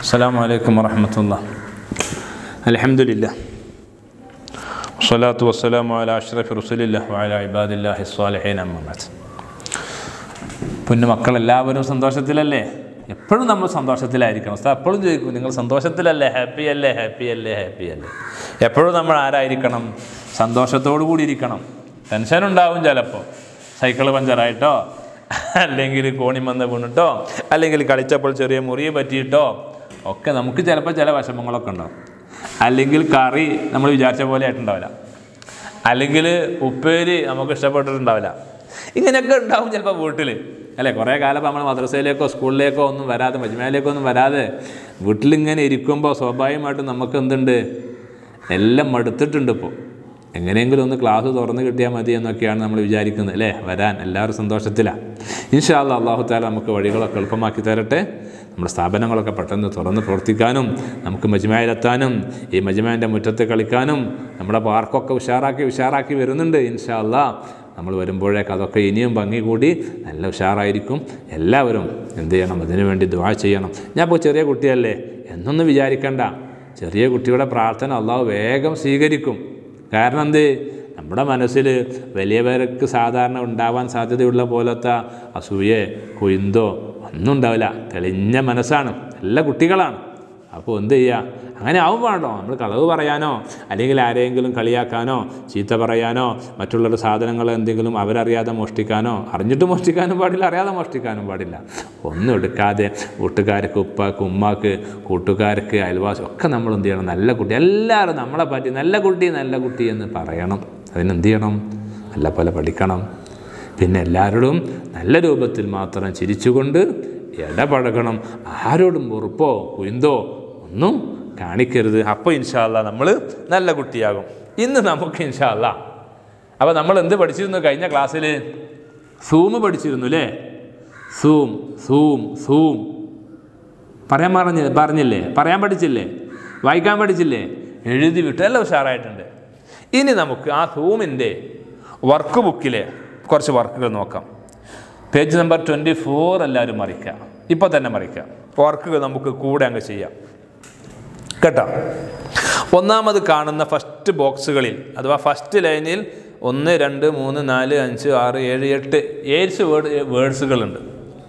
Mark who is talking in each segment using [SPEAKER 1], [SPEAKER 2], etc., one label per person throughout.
[SPEAKER 1] السلام عليكم ورحمة الله الحمد لله والصلاة والسلام على أشرف رسول الله وعلى عباد الله الصالحين أما بعد പിന്നെ മക്കളെല്ലാവരും സന്തോഷത്തിലല്ലേ എപ്പോഴും നമ്മൾ സന്തോഷത്തിലായിരിക്കണം ഉസ്താദ് എപ്പോഴും ചോദിക്കും നിങ്ങൾ സന്തോഷത്തിലല്ലേ ഹാപ്പി അല്ലേ ഹാപ്പി അല്ലേ ഹാപ്പി അല്ലേ എപ്പോഴും നമ്മൾ ആരായിരിക്കണം സന്തോഷത്തോടു കൂടി ഇരിക്കണം ടെൻഷൻ ഉണ്ടാവും ചിലപ്പോൾ സൈക്കിൾ പഞ്ചറായിട്ടോ അല്ലെങ്കിൽ കോണിമന്ന് വീണിട്ടോ അല്ലെങ്കിൽ കളിച്ചപ്പോൾ ചെറിയ മുറി പറ്റിയിട്ടോ ഒക്കെ നമുക്ക് ചിലപ്പോൾ ചില വിഷമങ്ങളൊക്കെ ഉണ്ടാവും അല്ലെങ്കിൽ കറി നമ്മൾ വിചാരിച്ച പോലെ ആയിട്ടുണ്ടാവില്ല അല്ലെങ്കിൽ ഉപ്പേരി നമുക്ക് ഇഷ്ടപ്പെട്ടിട്ടുണ്ടാവില്ല ഇങ്ങനെയൊക്കെ ഉണ്ടാവും ചിലപ്പോൾ വീട്ടിൽ അല്ലേ കുറേ കാലം നമ്മൾ മദ്രസയിലേക്കോ സ്കൂളിലേക്കോ ഒന്നും വരാതെ മജ്മയിലേക്കോ ഒന്നും വരാതെ വീട്ടിലിങ്ങനെ ഇരിക്കുമ്പോൾ സ്വാഭാവികമായിട്ടും നമുക്ക് എന്തുണ്ട് എല്ലാം മടുത്തിട്ടുണ്ട് ഇപ്പോൾ എങ്ങനെയെങ്കിലും ഒന്ന് ക്ലാസ് തുറന്ന് കിട്ടിയാൽ മതി എന്നൊക്കെയാണ് നമ്മൾ വിചാരിക്കുന്നത് അല്ലേ വരാൻ എല്ലാവരും സന്തോഷത്തിലാണ് ഇൻഷാല്ല അള്ളാഹു താല നമുക്ക് വഴികളൊക്കെ എളുപ്പമാക്കി തരട്ടെ നമ്മുടെ സ്ഥാപനങ്ങളൊക്കെ പെട്ടെന്ന് തുറന്ന് പ്രവർത്തിക്കാനും നമുക്ക് മജ്മയിലെത്താനും ഈ മജ്മേൻ്റെ മുറ്റത്ത് കളിക്കാനും നമ്മുടെ പാർക്കൊക്കെ ഉഷാറാക്കി ഉഷാറാക്കി വരുന്നുണ്ട് ഇൻഷാ അല്ലാ നമ്മൾ വരുമ്പോഴേക്ക് അതൊക്കെ ഇനിയും ഭംഗി കൂടി നല്ല ഉഷാറായിരിക്കും എല്ലാവരും എന്ത് ചെയ്യണം അതിനു വേണ്ടി ദുആ ചെയ്യണം ഞാൻ ഇപ്പോൾ ചെറിയ കുട്ടിയല്ലേ എന്നൊന്നും വിചാരിക്കണ്ട ചെറിയ കുട്ടിയുടെ പ്രാർത്ഥന അള്ളാഹു വേഗം സ്വീകരിക്കും കാരണം എന്ത് നമ്മുടെ മനസ്സിൽ വലിയവർക്ക് സാധാരണ ഉണ്ടാവാൻ സാധ്യതയുള്ള പോലത്തെ അസൂയെ കുയിന്തോ ഒന്നും ഉണ്ടാവില്ല തെളിഞ്ഞ മനസ്സാണ് എല്ലാ കുട്ടികളാണ് അപ്പോൾ എന്ത് ചെയ്യുക അങ്ങനെ ആവും പാടോ നമ്മൾ കളവ് പറയാനോ അല്ലെങ്കിൽ ആരെങ്കിലും കളിയാക്കാനോ ചീത്ത പറയാനോ മറ്റുള്ളവരുടെ സാധനങ്ങൾ എന്തെങ്കിലും അവരറിയാതെ മോഷ്ടിക്കാനോ അറിഞ്ഞിട്ട് മോഷ്ടിക്കാനും പാടില്ല അറിയാതെ മോഷ്ടിക്കാനും പാടില്ല ഒന്നും എടുക്കാതെ വീട്ടുകാർക്ക് ഉപ്പാക്ക് ഉമ്മാക്ക് കൂട്ടുകാർക്ക് അയൽവാസി ഒക്കെ നമ്മൾ എന്ത് ചെയ്യണം നല്ല കുട്ടി എല്ലാവരും നമ്മളെ പറ്റി നല്ല കുട്ടി നല്ല കുട്ടി എന്ന് പറയണം അതിനെന്ത് ചെയ്യണം നല്ല പോലെ പഠിക്കണം പിന്നെ എല്ലാവരോടും നല്ല രൂപത്തിൽ മാത്രം ചിരിച്ചുകൊണ്ട് ഇടപഴകണം ആരോടും വെറുപ്പോ കുയിന്തോ ഒന്നും കാണിക്കരുത് അപ്പോൾ ഇൻഷാല്ല നമ്മൾ നല്ല കുട്ടിയാകും ഇന്ന് നമുക്ക് ഇൻഷാല്ല അപ്പോൾ നമ്മൾ എന്ത് പഠിച്ചിരുന്നു കഴിഞ്ഞ ക്ലാസ്സിൽ സൂം പഠിച്ചിരുന്നു അല്ലേ സൂം സൂം സൂം പറയാൻ പറഞ്ഞ പറഞ്ഞില്ലേ പറയാൻ പഠിച്ചില്ലേ വായിക്കാൻ പഠിച്ചില്ലേ എഴുതി വിട്ടു എല്ലാം ഉഷാറായിട്ടുണ്ട് ഇനി നമുക്ക് ആ സൂമിൻ്റെ വർക്ക് ബുക്കിലെ കുറച്ച് വർക്കുകൾ നോക്കാം പേജ് നമ്പർ ട്വൻറ്റി ഫോർ എല്ലാവരും മറിക്കാം ഇപ്പോൾ തന്നെ മറിക്കാം വർക്കുകൾ നമുക്ക് കൂടെ അങ്ങ് ചെയ്യാം കേട്ടോ ഒന്നാമത് കാണുന്ന ഫസ്റ്റ് ബോക്സുകളിൽ അഥവാ ഫസ്റ്റ് ലൈനിൽ ഒന്ന് രണ്ട് മൂന്ന് നാല് അഞ്ച് ആറ് ഏഴ് എട്ട് ഏഴ് വേർഡ് വേർഡ്സുകളുണ്ട്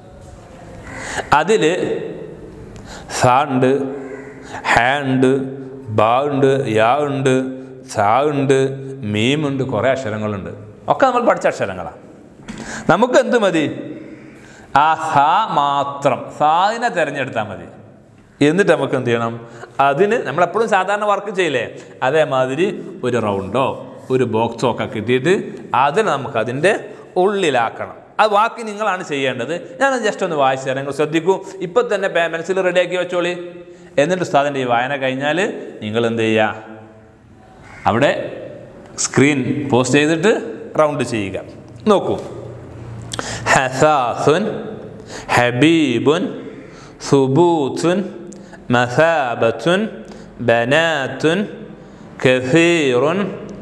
[SPEAKER 1] അതിൽ സ ഉണ്ട് ഹാ ഉണ്ട് ബാ ഉണ്ട് യാ ഉണ്ട് സാ ഉണ്ട് മീമുണ്ട് കുറേ അക്ഷരങ്ങളുണ്ട് ഒക്കെ നമ്മൾ പഠിച്ച അക്ഷരങ്ങളാണ് നമുക്ക് എന്ത് മതി ആ സ മാത്രം സാദിനെ തിരഞ്ഞെടുത്താൽ മതി എന്നിട്ട് നമുക്ക് എന്ത് ചെയ്യണം അതിന് നമ്മളെപ്പോഴും സാധാരണ വർക്ക് ചെയ്യില്ലേ അതേമാതിരി ഒരു റൗണ്ടോ ഒരു ബോക്സോ ഒക്കെ കിട്ടിയിട്ട് അതിനെ നമുക്ക് അതിൻ്റെ ഉള്ളിലാക്കണം ആ വാക്ക് നിങ്ങളാണ് ചെയ്യേണ്ടത് ഞാൻ ജസ്റ്റ് ഒന്ന് വായിച്ചു തരാം നിങ്ങൾ ശ്രദ്ധിക്കൂ ഇപ്പം തന്നെ പെൻസിൽ റെഡിയാക്കി വെച്ചോളി എന്നിട്ട് ഉസ്താദിൻ്റെ ഈ വായന കഴിഞ്ഞാൽ നിങ്ങൾ എന്ത് ചെയ്യുക അവിടെ സ്ക്രീൻ പോസ്റ്റ് ചെയ്തിട്ട് റൗണ്ട് ചെയ്യുക നോക്കൂ ഹസാസുൻ ഹബീബുൻ സുബൂത്തുൻ മസാബത്തുൻ ബനാത്തുൻ കസീറുൻ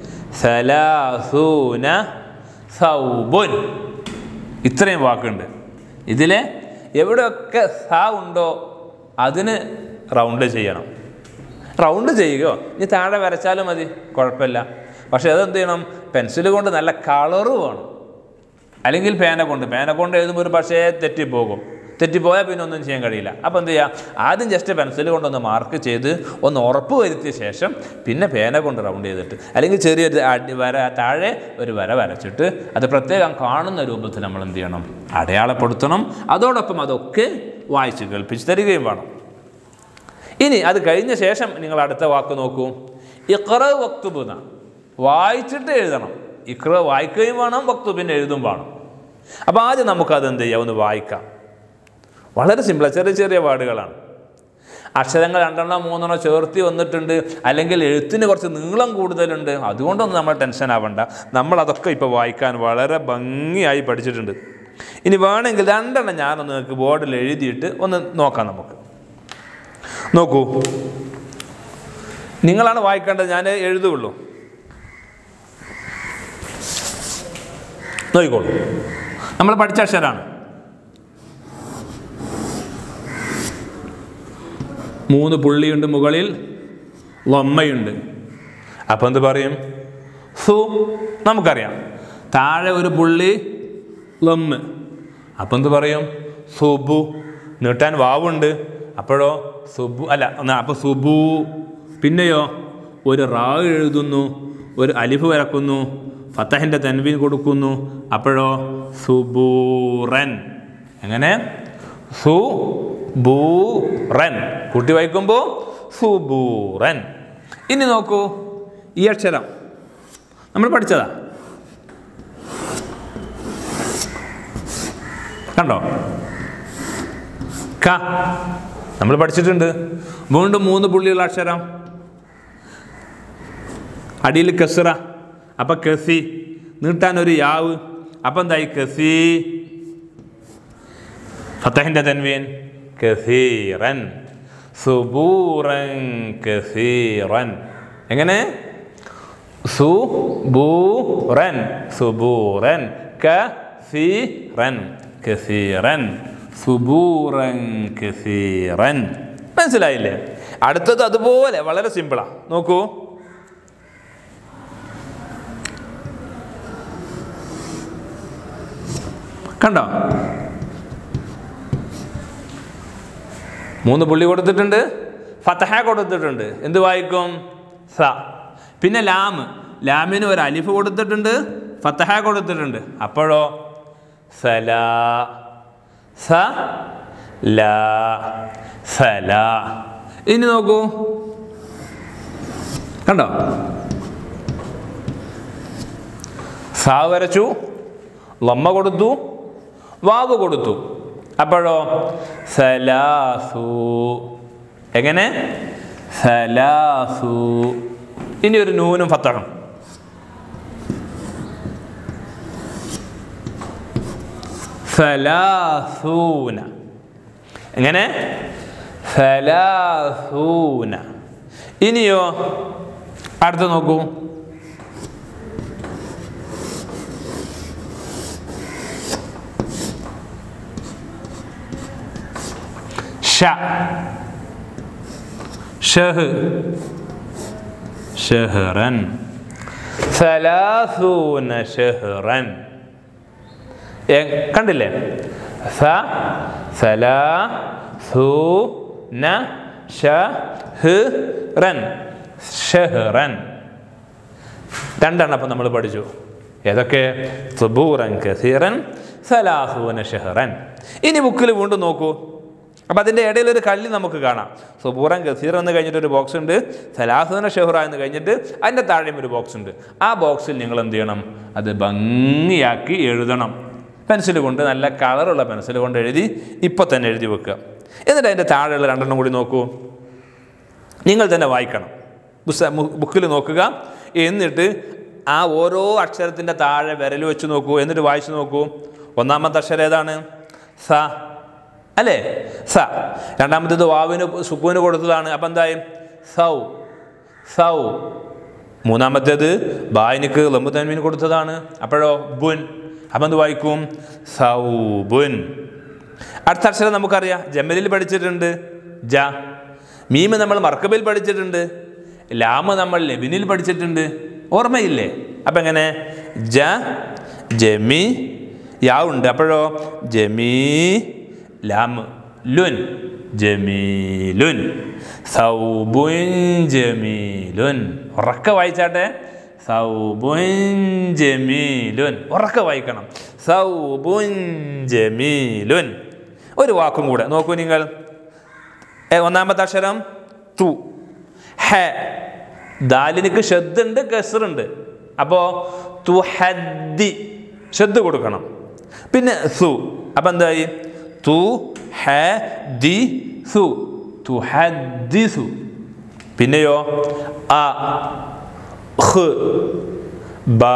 [SPEAKER 1] സലാസൂന സൗബുൻ ഇത്രയും വാക്കുണ്ട് ഇതിൽ എവിടെയൊക്കെ സ ഉണ്ടോ അതിന് റൗണ്ട് ചെയ്യണം റൗണ്ട് ചെയ്യുകയോ ഇനി താഴെ വരച്ചാലും മതി കുഴപ്പമില്ല പക്ഷേ അതെന്ത് ചെയ്യണം പെൻസിൽ കൊണ്ട് നല്ല കളറ് വേണം അല്ലെങ്കിൽ പേന കൊണ്ട് പേന കൊണ്ട് എഴുതുമ്പോൾ ഒരു പക്ഷേ തെറ്റിപ്പോകും തെറ്റിപ്പോയാൽ പിന്നെ ഒന്നും ചെയ്യാൻ കഴിയില്ല അപ്പോൾ എന്ത് ചെയ്യുക ആദ്യം ജസ്റ്റ് പെൻസിൽ കൊണ്ടൊന്ന് മാർക്ക് ചെയ്ത് ഒന്ന് ഉറപ്പ് വരുത്തിയ ശേഷം പിന്നെ പേന കൊണ്ട് റൗണ്ട് ചെയ്തിട്ട് അല്ലെങ്കിൽ ചെറിയൊരു അടി വര താഴെ ഒരു വര വരച്ചിട്ട് അത് പ്രത്യേകം കാണുന്ന രൂപത്തിൽ നമ്മൾ എന്ത് ചെയ്യണം അടയാളപ്പെടുത്തണം അതോടൊപ്പം അതൊക്കെ വായിച്ച് കേൾപ്പിച്ച് തരികയും വേണം ഇനി അത് കഴിഞ്ഞ ശേഷം നിങ്ങൾ അടുത്ത വാക്ക് നോക്കൂ ഇക്ര വക്തുബുന വായിച്ചിട്ട് എഴുതണം ഇക്ര വായിക്കുകയും വേണം വക്തുബിന് എഴുതും വേണം അപ്പോൾ ആദ്യം നമുക്കത് എന്ത് ചെയ്യാം ഒന്ന് വായിക്കാം വളരെ സിമ്പിളാണ് ചെറിയ ചെറിയ വാർഡുകളാണ് അക്ഷരങ്ങൾ രണ്ടെണ്ണോ മൂന്നെണ്ണോ ചേർത്തി വന്നിട്ടുണ്ട് അല്ലെങ്കിൽ എഴുത്തിന് കുറച്ച് നീളം കൂടുതലുണ്ട് അതുകൊണ്ടൊന്നും നമ്മൾ ടെൻഷൻ ആവണ്ട നമ്മൾ അതൊക്കെ ഇപ്പോൾ വായിക്കാൻ വളരെ ഭംഗിയായി പഠിച്ചിട്ടുണ്ട് ഇനി വേണമെങ്കിൽ രണ്ടെണ്ണം ഞാനൊന്ന് നിങ്ങൾക്ക് ബോർഡിൽ എഴുതിയിട്ട് ഒന്ന് നോക്കാം നമുക്ക് നോക്കൂ നിങ്ങളാണ് വായിക്കേണ്ടത് ഞാൻ എഴുതുകയുള്ളൂ നോക്കിക്കോളൂ നമ്മൾ പഠിച്ച അക്ഷരമാണ് മൂന്ന് പുള്ളിയുണ്ട് മുകളിൽ ലൊമ്മയുണ്ട് അപ്പം എന്ത് പറയും സു നമുക്കറിയാം താഴെ ഒരു പുള്ളി ലൊമ്മ് അപ്പം എന്ത് പറയും സുബു നീട്ടാൻ വാവുണ്ട് അപ്പോഴോ സുബു അല്ല എന്നാ അപ്പോൾ സുബു പിന്നെയോ ഒരു റാ എഴുതുന്നു ഒരു അലിഫ് വരക്കുന്നു ഫത്തഹിൻ്റെ തൻവീൻ കൊടുക്കുന്നു അപ്പോഴോ സുബൂറൻ എങ്ങനെ സുബൂറൻ കൂട്ടി വായിക്കുമ്പോൾ സുബൂറൻ ഇനി നോക്കൂ ഈ അക്ഷരം നമ്മൾ പഠിച്ചതാ കണ്ടോ ക നമ്മൾ പഠിച്ചിട്ടുണ്ട് വീണ്ടും മൂന്ന് പുള്ളിയുള്ള അക്ഷരം അടിയിൽ കസറ അപ്പൊ കസി നീട്ടാൻ ഒരു യാവ് അപ്പൊ എന്തായി കസി ഫത്തഹിന്റെ തൻവീൻ കസീറൻ സുബൂറൻ കസീറൻ എങ്ങനെ സുബൂറൻ സുബൂറൻ കസീറൻ കസീറൻ സുബൂറൻ കസീറൻ മനസ്സിലായില്ലേ അടുത്തത് അതുപോലെ വളരെ സിമ്പിളാ നോക്കൂ കണ്ടോ മൂന്ന് പുള്ളി കൊടുത്തിട്ടുണ്ട് ഫതഹ കൊടുത്തിട്ടുണ്ട് എന്ത് വായിക്കും സ പിന്നെ ലാം ലാമിന് ഒരു അലിഫ് കൊടുത്തിട്ടുണ്ട് ഫതഹ കൊടുത്തിട്ടുണ്ട് അപ്പോഴോ സലാ സ ലാ സല ഇനി നോക്കൂ കണ്ടോ സാ വരച്ചു ലമ്മ കൊടുത്തു വാവ് കൊടുത്തു അപ്പോഴോ സലാസു എങ്ങനെ സലാസു ഇനി ഒരു നൂനും ഫത്തഹും സലാസൂന എങ്ങനെ സലാസൂന ഇനിയോ അടുത്ത നോക്കൂ ഷ ഷഹ് ഷഹ്റൻ സലാസൂന ഷഹ്റൻ എ- കണ്ടില്ലേ സ സലാ സു ന ഷ ഹ് റൻ ഷഹ്റൻ രണ്ടെണ്ണം അപ്പം നമ്മൾ പഠിച്ചു ഏതൊക്കെ സുബൂറൻ കസീറൻ സലാസൂന ഷഹ്റൻ ഇനി ബുക്കിൽ വീണ്ടും നോക്കൂ അപ്പം അതിൻ്റെ ഇടയിൽ ഒരു കള്ളി നമുക്ക് കാണാം സുബൂറൻ കസീർ എന്ന് കഴിഞ്ഞിട്ട് ഒരു ബോക്സ് ഉണ്ട് സലാസൂന ഷെഹ്റ എന്ന് കഴിഞ്ഞിട്ട് അതിൻ്റെ താഴെയും ഒരു ബോക്സ് ഉണ്ട് ആ ബോക്സിൽ നിങ്ങൾ എന്ത് ചെയ്യണം അത് ഭംഗിയാക്കി എഴുതണം പെൻസിൽ കൊണ്ട് നല്ല കളറുള്ള പെൻസിൽ കൊണ്ട് എഴുതി ഇപ്പോൾ തന്നെ എഴുതി വെക്കുക എന്നിട്ട് അതിൻ്റെ താഴെയുള്ള രണ്ടെണ്ണം കൂടി നോക്കൂ നിങ്ങൾ തന്നെ വായിക്കണം പുസ്ത ബുക്കിൽ നോക്കുക എന്നിട്ട് ആ ഓരോ അക്ഷരത്തിൻ്റെ താഴെ വിരൽ വെച്ച് നോക്കൂ എന്നിട്ട് വായിച്ചു നോക്കൂ ഒന്നാമത്തെ അക്ഷരം ഏതാണ് സ അല്ലേ സ രണ്ടാമത്തേത് വാവിന് സുക്കുവിന് കൊടുത്തതാണ് അപ്പം എന്തായി സൗ സൗ മൂന്നാമത്തേത് ബായിനിക്ക് ലംബു തൻവീന് കൊടുത്തതാണ് അപ്പോഴോ ബുൻ അപ്പം എന്ത് വായിക്കും സൗബുൻ അടുത്ത അക്ഷരം നമുക്കറിയാം ജമലിൽ പഠിച്ചിട്ടുണ്ട് ജ മീമ് നമ്മൾ മർക്കബിൽ പഠിച്ചിട്ടുണ്ട് ലാമ് നമ്മൾ ലെബിനിൽ പഠിച്ചിട്ടുണ്ട് ഓർമ്മയില്ലേ അപ്പം എങ്ങനെ ജ ജമി യാ ഉണ്ട് അപ്പോഴോ ജമീ ലാം ലുൻ ജമീലുൻ സൗബുൻ ജമീലുൻ ഉറക്കെ വായിച്ചാട്ടെ സൗബുൻ ജമീലുൻ ഉറക്കെ വായിക്കണം സൗബുൻ ജമീലുൻ ഒരു വാക്കും കൂടെ നോക്കൂ നിങ്ങൾ ഏ, ഒന്നാമത്തെ അക്ഷരം തു ഹ ദാലിനിക്ക് ഷദ്ദുണ്ട് കസറുണ്ട് അപ്പോൾ തു ഹദ്ദി ഷദ് കൊടുക്കണം പിന്നെ സു അപ്പം എന്തായി തു ഹ ദി സു തു ഹദ്ദി സു പിന്നെയോ അ ഹ് ബ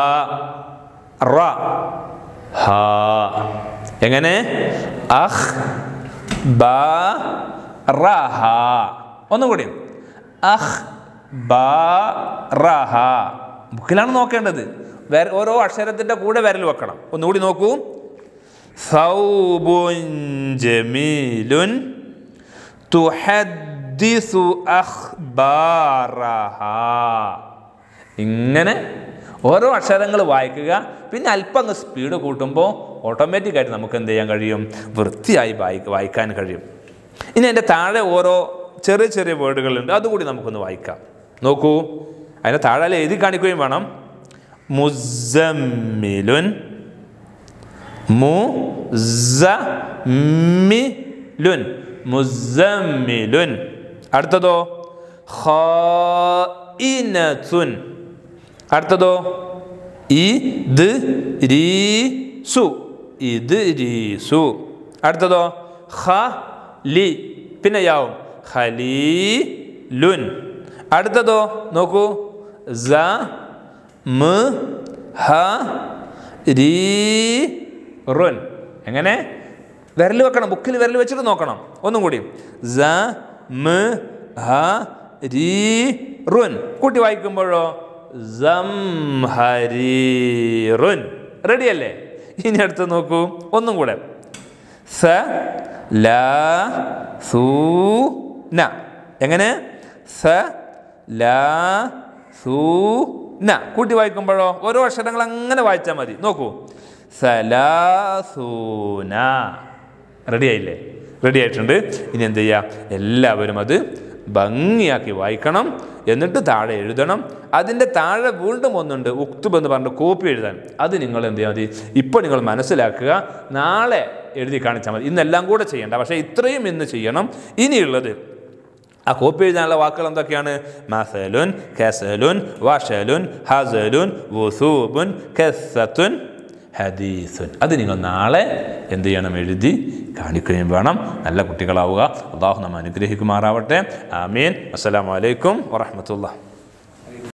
[SPEAKER 1] റ ഹ എങ്ങനെ അഹ് ബ റ ഹ ഒന്നുകൂടി അഹ് ബ റ ഹ ബുക്കിലാണ് നോക്കേണ്ടത് വേറെ ഓരോ അക്ഷരത്തിൻ്റെ കൂടെ വിരൽ വെക്കണം ഒന്നുകൂടി നോക്കൂ സൗബുൻ ജമീലുൻ തുഹദ്ദി യുഹദ്ദിസു അഖ്ബാറഹ ഇങ്ങനെ ഓരോ അക്ഷരങ്ങൾ വായിക്കുക പിന്നെ അല്പം അങ്ങ് സ്പീഡ് കൂട്ടുമ്പോൾ ഓട്ടോമാറ്റിക്കായിട്ട് നമുക്ക് എന്ത് ചെയ്യാൻ കഴിയും വൃത്തിയായി വായി വായിക്കാൻ കഴിയും ഇനി എൻ്റെ താഴെ ഓരോ ചെറിയ ചെറിയ വേർഡുകളുണ്ട് അതുകൂടി നമുക്കൊന്ന് വായിക്കാം നോക്കൂ അതിൻ്റെ താഴെ എഴുതി കാണിക്കുകയും വേണം മുസമ്മിലുൻ മുസമ്മിലുൻ മുസമ്മിലുൻ അടുത്തതോ ഖായിനത്തുൻ അടുത്തതോ ഇത് രീസു ഇത് രീസു അടുത്തതോ ഖ ലി പിന്നെ യാവും ഖലീലുൻ അടുത്തതോ നോക്കൂ സ മ ഹ രീ റുൻ എങ്ങനെ വിരൽ വെക്കണം ബുക്കിൽ വിരൽ വെച്ചിട്ട് നോക്കണം ഒന്നും കൂടി സ മ ഹ രീ റുൻ കൂട്ടി വായിക്കുമ്പോഴോ സംഹരീറുൻ റെഡിയല്ലേ ഇനി അടുത്ത് നോക്കൂ ഒന്നും കൂടെ സ ല സൂ ന എങ്ങനെ സ ല സൂ ന കൂട്ടി വായിക്കുമ്പോഴോ ഓരോ അക്ഷരങ്ങൾ അങ്ങനെ വായിച്ചാൽ മതി നോക്കൂ സലാസൂന റെഡി ആയില്ലേ റെഡി ആയിട്ടുണ്ട് ഇനി എന്ത് ചെയ്യുക എല്ലാവരും അത് ഭംഗിയാക്കി വായിക്കണം എന്നിട്ട് താഴെ എഴുതണം അതിൻ്റെ താഴെ വീണ്ടും ഒന്നുണ്ട് ഉക്തുബ് എന്ന് പറഞ്ഞിട്ട് കോപ്പി എഴുതാൻ അത് നിങ്ങൾ എന്ത് ചെയ്യാൽ മതി ഇപ്പോൾ നിങ്ങൾ മനസ്സിലാക്കുക നാളെ എഴുതി കാണിച്ചാൽ മതി ഇന്നെല്ലാം കൂടെ ചെയ്യേണ്ട പക്ഷേ ഇത്രയും ഇന്ന് ചെയ്യണം ഇനിയുള്ളത് ആ കോപ്പി എഴുതാനുള്ള വാക്കുകൾ എന്തൊക്കെയാണ് മസലുൻ കസലുൻ വഷലുൻ ഹസലുൻ വുസൂബുൻ കസത്തുൻ ഹദീസുൻ അത് നിങ്ങൾ നാളെ എന്ത് ചെയ്യണം എഴുതി കാണിക്കുകയും വേണം നല്ല കുട്ടികളാവുക അള്ളാഹു നമ്മ അനുഗ്രഹിക്കുമാറാവട്ടെ ആമീൻ അസ്സലാമലൈക്കും വറഹമത്തുള്ള